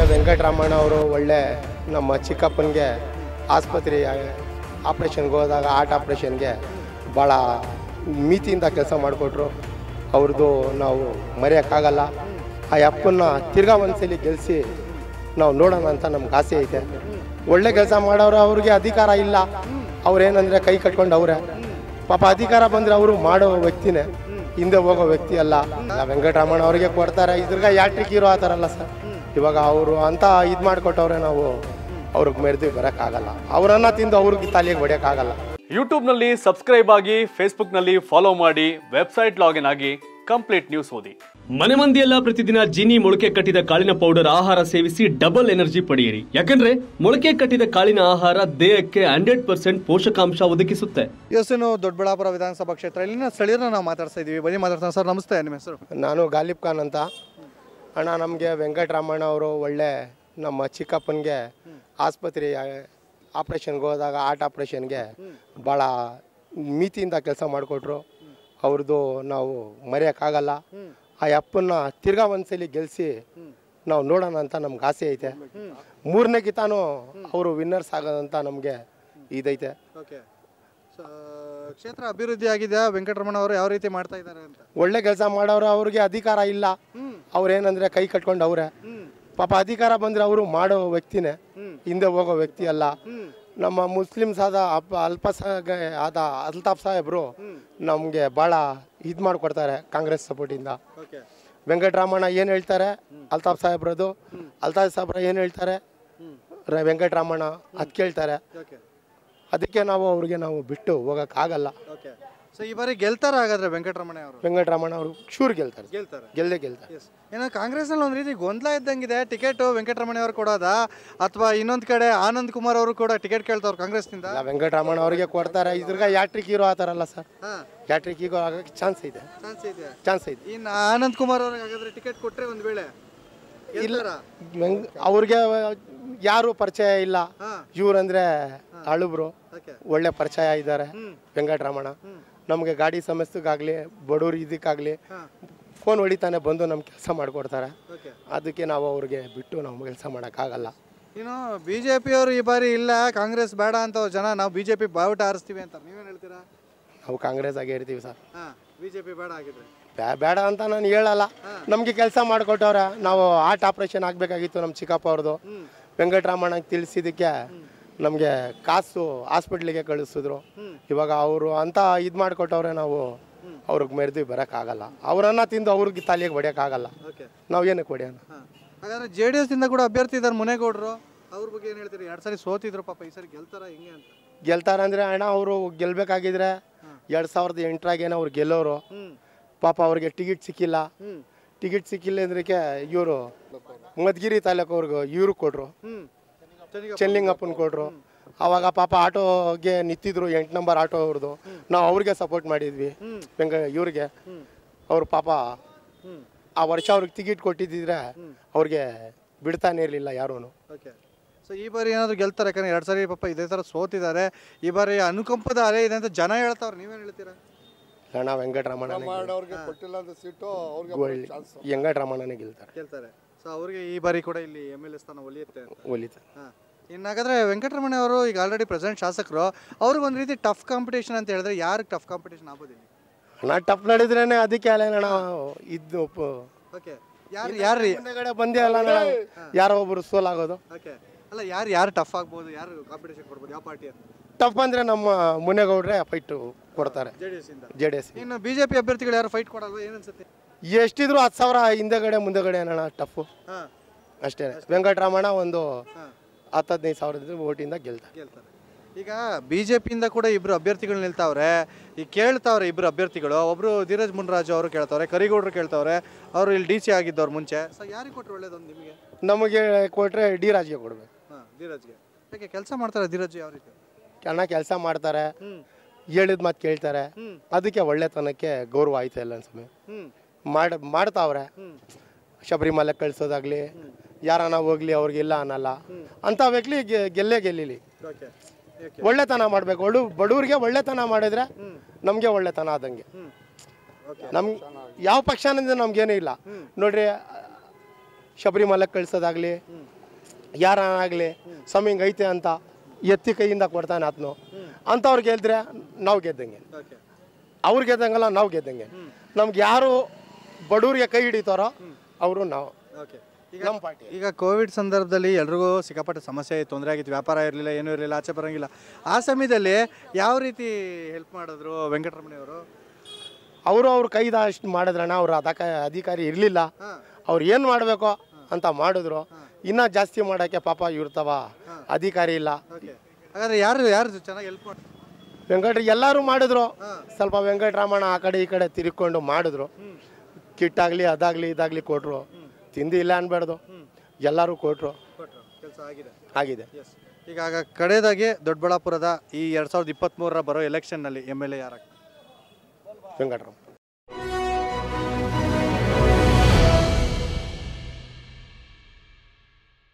ವೆಂಕಟರಮಣ ಅವರು ಒಳ್ಳೆ ನಮ್ಮ ಚಿಕ್ಕಪ್ಪನಿಗೆ ಆಸ್ಪತ್ರೆ ಆಪ್ರೇಷನ್ಗೆ ಹೋದಾಗ ಹಾರ್ಟ್ ಆಪ್ರೇಷನ್ಗೆ ಭಾಳ ಮಿತಿಯಿಂದ ಕೆಲಸ ಮಾಡಿಕೊಟ್ರು ಅವ್ರದ್ದು ನಾವು ಮರೆಯೋಕ್ಕಾಗಲ್ಲ ಆ ಅಪ್ಪನ್ನ ತಿರ್ಗಾ ಒಂದ್ಸಲಿ ಗೆಲ್ಲಿಸಿ ನಾವು ನೋಡೋಣ ಅಂತ ನಮ್ಗೆ ಆಸೆ ಐತೆ ಒಳ್ಳೆ ಕೆಲಸ ಮಾಡೋರು ಅವ್ರಿಗೆ ಅಧಿಕಾರ ಇಲ್ಲ ಅವ್ರೇನಂದರೆ ಕೈ ಕಟ್ಕೊಂಡು ಅವರೇ ಪಾಪ ಅಧಿಕಾರ ಬಂದರೆ ಅವರು ಮಾಡೋ ವ್ಯಕ್ತಿನೇ ಹಿಂದೆ ಹೋಗೋ ವ್ಯಕ್ತಿ ಅಲ್ಲ ವೆಂಕಟರಮಣ ಅವರಿಗೆ ಕೊಡ್ತಾರೆ ಇದ್ರಾಗ ಯಾಟ್ರಿಕ್ ಹೀರೋ ಆ ಥರ ಅಲ್ಲ ಸರ್ ಇವಾಗ ಅವರು ಅಂತ ಇದು ಮಾಡಿಕೊಟ್ಟವ್ರೆ ನಾವು ಅವ್ರಿಗೆ ಮೆರೆದು ಬರೋಕ್ಕಾಗಲ್ಲ ಅವರನ್ನ ತಿಂದು ಅವ್ರಿಗೆ ತಾಲಿಗೆ ಹೊಡೆಯೋಕ್ಕಾಗಲ್ಲ ಯೂಟ್ಯೂಬ್ನಲ್ಲಿ ಸಬ್ಸ್ಕ್ರೈಬ್ ಆಗಿ ಫೇಸ್ಬುಕ್ನಲ್ಲಿ ಫಾಲೋ ಮಾಡಿ ವೆಬ್ಸೈಟ್ ಲಾಗಿನ್ ಆಗಿ ಕಂಪ್ಲೀಟ್ ನ್ಯೂಸ್ ಓದಿ ಮನೆ ಮಂದಿಯೆಲ್ಲ ಪ್ರತಿದಿನ ಜೀನಿ ಮೊಳಕೆ ಕಟ್ಟಿದ ಕಾಳಿನ ಪೌಡರ್ ಆಹಾರ ಸೇವಿಸಿ ಡಬಲ್ ಎನರ್ಜಿ ಪಡೆಯಿರಿ ಯಾಕಂದ್ರೆ ಮೊಳಕೆ ಕಟ್ಟಿದ ಕಾಳಿನ ಆಹಾರ ದೇಹಕ್ಕೆ ಹಂಡ್ರೆಡ್ ಪರ್ಸೆಂಟ್ ಪೋಷಕಾಂಶ ಒದಗಿಸುತ್ತೆ ಇವತ್ತು ದೊಡ್ಡಬಳ್ಳಾಪುರ ವಿಧಾನಸಭಾ ಕ್ಷೇತ್ರ ಇಲ್ಲಿನ ಸ್ಥಳೀಯರನ್ನ ನಾವು ಮಾತಾಡ್ತಾ ಇದೀವಿ ಬನ್ನಿ ಮಾತಾಡ್ತಾನೆ ಸರ್ ನಮಸ್ತೆ ನಿಮ್ಮ ಹೆಸರು ನಾನು ಗಾಲಿಬ್ ಖಾನ್ ಅಂತ ಅಣ್ಣ ನಮಗೆ ವೆಂಕಟರಮಣ ಅವರು ಒಳ್ಳೆ ನಮ್ಮ ಚಿಕ್ಕಪ್ಪನಿಗೆ ಆಸ್ಪತ್ರೆ ಆಪ್ರೇಷನ್ಗೆ ಹೋದಾಗ ಹಾರ್ಟ್ ಆಪ್ರೇಷನ್ಗೆ ಭಾಳ ಮಿತಿಯಿಂದ ಕೆಲಸ ಮಾಡಿಕೊಟ್ರು ಅವ್ರದ್ದು ನಾವು ಮರೆಯೋಕ್ಕಾಗಲ್ಲ ಆ ಅಪ್ಪನ್ನ ತಿರ್ಗಾ ಒಂದ್ಸಲಿ ಗೆಲ್ಲಿಸಿ ನಾವು ನೋಡೋಣ ಅಂತ ನಮ್ಗೆ ಆಸೆ ಐತೆ ಮೂರನೇ ಗಿತಾನು ಅವರು ವಿನ್ನರ್ಸ್ ಆಗೋದಂತ ನಮಗೆ ಇದೈತೆ ಓಕೆ ಕ್ಷೇತ್ರ ಅಭಿವೃದ್ಧಿ ಆಗಿದೆಯಾ ವೆಂಕಟರಮಣ ಅವರು ಯಾವ ರೀತಿ ಮಾಡ್ತಾ ಇದ್ದಾರೆ ಅಂತ ಒಳ್ಳೆ ಕೆಲಸ ಮಾಡೋರು ಅವ್ರಿಗೆ ಅಧಿಕಾರ ಇಲ್ಲ ಅವ್ರೇನಂದ್ರೆ ಕೈ ಕಟ್ಕೊಂಡು ಅವರೇ ಪಾಪ ಅಧಿಕಾರ ಬಂದ್ರೆ ಅವರು ಮಾಡೋ ವ್ಯಕ್ತಿನೇ ಹಿಂದೆ ಹೋಗೋ ವ್ಯಕ್ತಿ ಅಲ್ಲ ನಮ್ಮ ಮುಸ್ಲಿಮ್ಸ್ ಆದ ಅಪ್ಪ ಅಲ್ಪಸ ಆದ ಅಲ್ತಾಫ್ ಸಾಹೇಬ್ರು ನಮಗೆ ಭಾಳ ಇದು ಮಾಡಿಕೊಡ್ತಾರೆ ಕಾಂಗ್ರೆಸ್ ಸಪೋರ್ಟಿಂದ ಓಕೆ ವೆಂಕಟರಾಮಣ್ಣ ಏನು ಹೇಳ್ತಾರೆ ಅಲ್ತಾಫ್ ಸಾಹೇಬ್ರದು ಅಲ್ತಾಫ್ ಸಾಹೇಬ್ರ ಏನು ಹೇಳ್ತಾರೆ ರ- ವೆಂಕಟರಾಮಣ್ಣ ಅದು ಕೇಳ್ತಾರೆ ಓಕೆ ಅದಕ್ಕೆ ನಾವು ಅವ್ರಿಗೆ ನಾವು ಬಿಟ್ಟು ಹೋಗೋಕ್ಕಾಗಲ್ಲ ಓಕೆ ಸೊ ಈ ಬಾರಿ ಗೆಲ್ತಾರ ಹಾಗಾದ್ರೆ ವೆಂಕಟರಮಣ ಅವರು ವೆಂಕಟರಾಮಣ್ಣ ಅವರು ಶೂರ್ ಗೆಲ್ತಾರೆ ಗೆಲ್ತಾರೆ ಗೆಲ್ಲದೆ ಗೆಲ್ತಾರೆ ಎಸ್ ಏನೋ ಕಾಂಗ್ರೆಸ್ನಲ್ಲಿ ಒಂದು ರೀತಿ ಗೊಂದಲ ಇದ್ದಂಗಿದೆ ಟಿಕೆಟ್ ವೆಂಕಟರಮಣ ಅವರು ಕೊಡೋದಾ ಅಥವಾ ಇನ್ನೊಂದು ಕಡೆ ಆನಂದ್ ಕುಮಾರ್ ಅವರು ಕೂಡ ಟಿಕೆಟ್ ಕೇಳ್ತಾವ್ರು ಕಾಂಗ್ರೆಸ್ನಿಂದ ಇಲ್ಲ ವೆಂಕಟರಮಣ ಅವರಿಗೆ ಕೊಡ್ತಾರೆ ಇದ್ರಾಗ ಯಾಟ್ರಿಕ್ ಹೀರೋ ಆ ಥರ ಅಲ್ಲ ಸರ್ ಹಾಂ ಯಾಟ್ರಿಕ್ ಹೀರೋ ಆಗಕ್ಕೆ ಚಾನ್ಸ್ ಇದೆ ಚಾನ್ಸ್ ಇದೆ ಚಾನ್ಸ್ ಇದೆ ಇನ್ನು ಆನಂದ್ ಕುಮಾರ್ ಅವ್ರಿಗೆ ಹಾಗಾದ್ರೆ ಟಿಕೆಟ್ ಕೊಟ್ರೆ ಒಂದು ವೇಳೆ ಇಲ್ಲ ವೆಂಗ್ ಅವ್ರಿಗೆ ಯಾರು ಪರಿಚಯ ಇಲ್ಲ ಹಾಂ ಇವ್ರಂದ್ರೆ ಅಳುಬ್ರು ಓಕೆ ಒಳ್ಳೆ ಪರಿಚಯ ಇದ್ದಾರೆ ವೆಂಕಟರಮಣ ನಮಗೆ ಗಾಡಿ ಸಮಸ್ಯೆಗಾಗಲಿ ಬಡವ್ರ ಇದಕ್ಕಾಗಲಿ ಹಾಂ ಫೋನ್ ಹೊಡಿತಾನೆ ಬಂದು ನಮ್ಮ ಕೆಲಸ ಮಾಡಿಕೊಡ್ತಾರೆ ಓಕೆ ಅದಕ್ಕೆ ನಾವು ಅವ್ರಿಗೆ ಬಿಟ್ಟು ನಾವು ಕೆಲಸ ಮಾಡೋಕ್ಕಾಗಲ್ಲ ಇನ್ನು ಬಿ ಜೆ ಪಿಯವರು ಈ ಬಾರಿ ಇಲ್ಲ ಕಾಂಗ್ರೆಸ್ ಬೇಡ ಅಂತ ಜನ ನಾವು ಬಿ ಜೆ ಪಿ ಬಾವುಟ ಆರಿಸ್ತೀವಿ ಅಂತ ನೀವೇನು ಹೇಳ್ತೀರಾ ನಾವು ಕಾಂಗ್ರೆಸ್ ಆಗೇ ಇರ್ತೀವಿ ಸರ್ ಹಾಂ ಬಿ ಜೆ ಪಿ ಬೇಡ ಆಗಿದ್ರೆ ಬ್ಯಾ- ಬೇಡ ಅಂತ ನಾನು ಹೇಳಲ್ಲ ನಮಗೆ ಕೆಲಸ ಮಾಡಿಕೊಟ್ಟವ್ರೆ ನಾವು ಹಾರ್ಟ್ ಆಪ್ರೇಷನ್ ಆಗಬೇಕಾಗಿತ್ತು ನಮ್ಮ ಚಿಕ್ಕಪ್ಪ ಅವ್ರದ್ದು ವೆಂಕಟರಾಮಣ್ಣಗೆ ತಿಳಿಸಿದ್ದಕ್ಕೆ ನಮಗೆ ಕಾಸು ಹಾಸ್ಪಿಟ್ಲಿಗೆ ಕಳಿಸಿದ್ರು ಇವಾಗ ಅವರು ಅಂತ ಇದು ಮಾಡಿಕೊಟ್ಟವ್ರೆ ನಾವು ಅವ್ರಿಗೆ ಮೆರೆದು ಬರೋಕ್ಕಾಗಲ್ಲ ಅವರನ್ನ ತಿಂದು ಅವ್ರಿಗೆ ತಾಲಿಗೆ ಹೊಡೆಯೋಕ್ಕಾಗಲ್ಲ ಓಕೆ ನಾವು ಏನಕ್ಕೆ ಹೊಡೆಯೋಣ ಹಾಂ ಹಾಗಾದ್ರೆ ಜೆ ಡಿ ಎಸ್ನಿಂದ ಕೂಡ ಅಭ್ಯರ್ಥಿ ಇದ್ದಾರೆ ಮುನೇಗೌಡರು ಅವ್ರ ಬಗ್ಗೆ ಏನು ಹೇಳ್ತೀರಿ ಎರಡು ಸರಿ ಸೋತಿದ್ರು ಪಾಪ ಈ ಸರಿ ಗೆಲ್ತಾರ ಹಿಂಗೆ ಅಂತ ಗೆಲ್ತಾರಂದ್ರೆ ಅಣ್ಣ ಅವರು ಗೆಲ್ಬೇಕಾಗಿದ್ರೆ ಎರಡು ಸಾವಿರದ ಎಂಟರಾಗೇನೋ ಅವ್ರು ಗೆಲ್ಲೋರು ಹ್ಞೂ ಪಾಪ ಅವ್ರಿಗೆ ಟಿಕೆಟ್ ಸಿಕ್ಕಿಲ್ಲ ಹ್ಞೂ ಟಿಕೆಟ್ ಸಿಕ್ಕಿಲ್ಲ ಅಂದ್ರಕ್ಕೆ ಇವರು ಮಧುಗಿರಿ ತಾಲೂಕು ಅವ್ರಿಗೆ ಇವ್ರು ಕೊಟ್ರು ಹ್ಞೂ ಚೆನ್ಲಿಂಗಪ್ಪನ ಕೊಟ್ರು ಅವಾಗ ಪಾಪ ಆಟೋಗೆ ನಿಂತಿದ್ರು ಎಂಟು ನಂಬರ್ ಆಟೋ ಅವ್ರದ್ದು ನಾವು ಅವ್ರಿಗೆ ಸಪೋರ್ಟ್ ಮಾಡಿದ್ವಿ ಬೆಂಗ ಇವ್ರಿಗೆ ಅವ್ರು ಪಾಪ ಹ್ಞೂ ಆ ವರ್ಷ ಅವ್ರಿಗೆ ಟಿಕೆಟ್ ಕೊಟ್ಟಿದ್ದಿದ್ರೆ ಅವ್ರಿಗೆ ಬಿಡ್ತಾನೆ ಇರಲಿಲ್ಲ ಯಾರೂ ಓಕೆ ಸೊ ಈ ಬಾರಿ ಏನಾದರೂ ಗೆಲ್ತಾರೆ ಯಾಕಂದ್ರೆ ಎರಡು ಸರಿ ಪಾಪ ಇದೇ ಥರ ಸೋತಿದ್ದಾರೆ ಈ ಬಾರಿ ಅನುಕಂಪದ ಅಲೆ ಇದೆ ಅಂತ ಜನ ಹೇಳ್ತಾವ್ರೆ ನೀವೇನು ಹೇಳ್ತೀರಾ ಅಣ್ಣ ವೆಂಕಟರಮಣ ಅವ್ರಿಗೆ ಕೊಟ್ಟಿಲ್ಲ ಅಂತ ಸೀಟು ಅವ್ರಿಗೆ ವೆಂಕಟರಮಣನೇ ಗೆಲ್ತಾರೆ ಗೆಲ್ತಾರೆ ಸೊ ಅವ್ರಿಗೆ ಈ ಬಾರಿ ಕೂಡ ಇಲ್ಲಿ ಎಮ್ ಎಲ್ ಎ ಸ್ಥಾನ ಒಲಿಯುತ್ತೆ ಅಂತ ಒಲಿತಾರೆ ಹಾಂ ಇನ್ನು ಹಾಗಾದ್ರೆ ವೆಂಕಟರಮಣ ಅವರು ಈಗ ಆಲ್ರೆಡಿ ಪ್ರೆಸೆಂಟ್ ಶಾಸಕರು ಅವ್ರಿಗೆ ಒಂದು ರೀತಿ ಟಫ್ ಕಾಂಪಿಟೇಷನ್ ಅಂತ ಹೇಳಿದ್ರೆ ಯಾರಿಗೆ ಟಫ್ ಕಾಂಪಿಟೇಷನ್ ಆಗ್ಬೋದು ಇಲ್ಲಿ ಅಣ್ಣ ಟಪ್ ನಡೆದ್ರೇನೆ ಅದಕ್ಕೆ ಅಲ್ಲ ಅಣ್ಣ ಇದು ಓಕೆ ಯಾರು ಯಾರು ಮುಂದೆಗಡೆ ಬಂದೇ ಅಲ್ಲ ಅಣ್ಣ ಯಾರೋ ಒಬ್ರು ಸೋಲಾಗೋದು ಓಕೆ ಅಲ್ಲ ಯಾರು ಯಾರು ಟಫ್ ಆಗ್ಬೋದು ಯಾರು ಕಾಂಪಿಟೇಷನ್ ಕೊಡ್ಬೋದು ಯಾವ ಪಾರ್ಟಿ ಅಂತ ಟಫ್ ಅಂದ್ರೆ ನಮ್ಮ ಮುನ್ನೇಗೌಡ್ರೆ ಫೈಟು ಕೊಡ್ತಾರೆ ಜೆ ಡಿ ಎಸ್ ಇಂದ ಜೆ ಡಿ ಎಸ್ ಇನ್ನು ಬಿ ಜೆ ಪಿ ಅಭ್ಯರ್ಥಿಗಳು ಯಾರು ಫೈಟ್ ಕೊಡಲ್ವಾ ಏನು ಅನ್ಸುತ್ತೆ ಎಷ್ಟಿದ್ರು ಹತ್ತು ಸಾವಿರ ಹಿಂದೆಗಡೆ ಮುಂದೆಗಡೆ ಅಣ್ಣ ಟಫು ಹಾಂ ಅಷ್ಟೇ ವೆಂಕಟರಮಣ ಒಂದು ಹಾಂ ಹತ್ತು ಹದಿನೈದು ಸಾವಿರದ ಓಟಿಂದ ಗೆಲ್ತಾರೆ ಗೆಲ್ತಾರೆ ಈಗ ಬಿ ಜೆ ಪಿಯಿಂದ ಕೂಡ ಇಬ್ರು ಅಭ್ಯರ್ಥಿಗಳು ನಿಲ್ತಾವ್ರೆ ಈಗ ಕೇಳ್ತಾವ್ರೆ ಇಬ್ರು ಅಭ್ಯರ್ಥಿಗಳು ಒಬ್ರು ಧೀರಜ್ ಮುನ್ರಾಜು ಅವರು ಕೇಳ್ತಾವ್ರೆ ಕರಿಗೌಡರು ಕೇಳ್ತಾವ್ರೆ ಅವರು ಇಲ್ಲಿ ಡಿ ಸಿ ಆಗಿದ್ದವ್ರು ಮುಂಚೆ ಸೊ ಯಾರಿಗೆ ಕೊಟ್ಟರು ಒಳ್ಳೇದೊಂದು ನಿಮಗೆ ನಮಗೆ ಕೊಟ್ರೆ ಡಿ ರಾಜ್ಗೆ ಕೊಡ್ಬೇಕು ಹಾಂ ಧೀರಜ್ಗೆ ಯಾಕೆ ಕೆಲಸ ಮಾಡ್ತಾರೆ ಧೀರಜ್ ಯಾವ ರೀತಿ ಚೆನ್ನಾಗಿ ಕೆಲಸ ಮಾಡ್ತಾರೆ ಹ್ಞೂ ಹೇಳಿದ ಮಾತು ಕೇಳ್ತಾರೆ ಹ್ಞೂ ಅದಕ್ಕೆ ಒಳ್ಳೆತನಕ್ಕೆ ಗೌರವ ಆಯ್ತು ಎಲ್ಲ ಅನ್ಸಮೆ ಹ್ಞೂ ಮಾಡ್ ಮಾಡ್ತಾವ್ರೆ ಹ್ಞೂ ಶಬರಿಮಲೆ ಕಳ್ಸೋದಾಗ್ಲಿ ಯಾರನ್ನ ಹೋಗ್ಲಿ ಅವ್ರಿಗೆ ಇಲ್ಲ ಅನ್ನಲ್ಲ ಅಂತ ವ್ಯಕ್ತಿ ಗೆ- ಗೆಲ್ಲೇ ಗೆಲ್ಲಿಲಿ ಓಕೆ ಓಕೆ ಒಳ್ಳೆತನ ಮಾಡಬೇಕು ಒಳ್ಳು ಬಡವ್ರಿಗೆ ಒಳ್ಳೆತನ ಮಾಡಿದ್ರೆ ನಮಗೆ ಒಳ್ಳೆತನ ಆದಂಗೆ ಹ್ಞೂ ಓಕೆ ನಮ್ ಯಾವ ಪಕ್ಷನಿಂದ ನಮ್ಗೇನು ಇಲ್ಲ ನೋಡ್ರಿ ಶಬರಿಮಲೆ ಕಳ್ಸೋದಾಗ್ಲಿ ಯಾರಾಗಲಿ ಸ್ವಾಮಿಂಗ್ ಐತೆ ಅಂತ ಎತ್ತಿ ಕೈಯಿಂದ ಕೊಡ್ತಾನೆ ಆತನು ಅಂಥವ್ರು ಗೆದ್ರೆ ನಾವು ಗೆದ್ದಂಗೆ ಓಕೆ ಅವ್ರು ಗೆದ್ದಂಗಲ್ಲ ನಾವು ಗೆದ್ದಂಗೆ ನಮ್ಗೆ ಯಾರು ಬಡವ್ರಿಗೆ ಕೈ ಹಿಡಿತಾರೋ ಅವರು ನಾವು ಓಕೆ ಈಗ ನಮ್ಮ ಪಾರ್ಟಿ ಈಗ ಕೋವಿಡ್ ಸಂದರ್ಭದಲ್ಲಿ ಎಲ್ರಿಗೂ ಸಿಕ್ಕಾಪಟ್ಟೆ ಸಮಸ್ಯೆ ತೊಂದರೆ ಆಗಿತ್ತು ವ್ಯಾಪಾರ ಇರಲಿಲ್ಲ ಏನೂ ಇರಲಿಲ್ಲ ಆಚೆ ಬರೋಂಗಿಲ್ಲ ಆ ಸಮಯದಲ್ಲಿ ಯಾವ ರೀತಿ ಹೆಲ್ಪ್ ಮಾಡಿದ್ರು ವೆಂಕಟರಮಣಿ ಅವರು ಅವ್ರ ಕೈದ ಅಷ್ಟು ಮಾಡಿದ್ರಣ ಅವ್ರ ಅದಕ ಅಧಿಕಾರಿ ಇರಲಿಲ್ಲ ಅವ್ರು ಏನು ಮಾಡಬೇಕು ಅಂತ ಮಾಡಿದ್ರು ಇನ್ನೂ ಜಾಸ್ತಿ ಮಾಡೋಕ್ಕೆ ಪಾಪ ಇರ್ತವ ಅಧಿಕಾರಿ ಇಲ್ಲ ಓಕೆ ಹಾಗಾದ್ರೆ ಯಾರು ಯಾರು ಚೆನ್ನಾಗಿ ಹೆಲ್ಪ್ ಮಾಡಿ ವೆಂಕಟ ಎಲ್ಲರೂ ಮಾಡಿದ್ರು ಸ್ವಲ್ಪ ವೆಂಕಟರಾಮಣ್ಣ ಆ ಕಡೆ ಈ ಕಡೆ ತಿರ್ಕೊಂಡು ಮಾಡಿದ್ರು ಕಿಟ್ಟಾಗಲಿ ಅದಾಗಲಿ ಇದಾಗಲಿ ಕೊಟ್ಟರು ತಿಂದು ಇಲ್ಲ ಅನ್ಬಾರ್ದು ಎಲ್ಲರೂ ಕೊಟ್ಟರು ಕೆಲಸ ಆಗಿದೆ ಆಗಿದೆ ಎಸ್ ಈಗ ಆಗ ಕಡೆದಾಗಿ ದೊಡ್ಡಬಳ್ಳಾಪುರದ ಈ ಎರಡು ಸಾವಿರದ ಇಪ್ಪತ್ತ್ಮೂರರ ಬರೋ ಎಲೆಕ್ಷನ್ನಲ್ಲಿ ಎಮ್ ಎಲ್ ಎ ಯಾರಾಗ್ತಾರೆ ವೆಂಕಟರಾಮ್